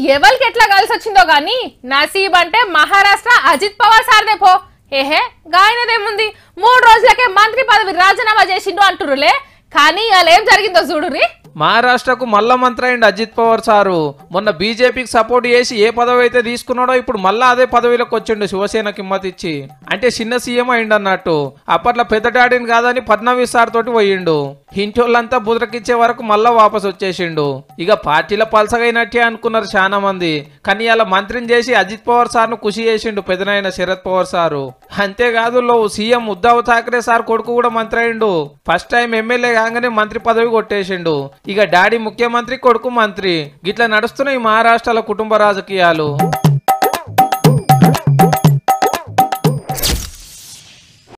ఎవరికి ఎట్లా కలిసి వచ్చిందో గాని నసీబ్ అంటే మహారాష్ట్ర అజిత్ పవార్ సార్దే పో ఏహే గాయనదేముంది మూడు రోజులకే మంత్రి పదవి రాజీనామా చేసిండు అంటురులే కానీ ఇవాళ ఏం జరిగిందో చూడురి మహారాష్ట్రకు మల్ల మంత్రి అయిండు అజిత్ పవార్ సారు మొన్న బీజేపీకి సపోర్ట్ చేసి ఏ పదవి అయితే తీసుకున్నాడో ఇప్పుడు మళ్ళా అదే పదవిలోకి వచ్చిండు శివసేన కిమ్మత్ ఇచ్చి అంటే చిన్న సీఎం అయిండు అన్నట్టు అప్పట్లో పెద్ద డాడీని కాదని ఫడ్నవీస్ సార్ తోటి పోయిండు ఇంటోళ్ళంతా బుదరకిచ్చే వరకు మళ్ళా వాపస్ వచ్చేసిండు ఇక పార్టీలో పలసగైనట్టే అనుకున్నారు చాలా మంది కానీ అలా మంత్రిని చేసి అజిత్ పవార్ సార్ను ఖుషి చేసిండు పెదనైన శరద్ పవార్ సారు అంతేకాదు లో సీఎం ఉద్ధవ్ ఠాక్రే సార్ కొడుకు కూడా మంత్రి అయిండు ఫస్ట్ టైం ఎమ్మెల్యే కాగానే మంత్రి పదవి కొట్టేసిండు ఇక డాడీ ముఖ్యమంత్రి కొడుకు మంత్రి గిట్లా నడుస్తున్నాయి మహారాష్ట్రలో కుటుంబ రాజకీయాలు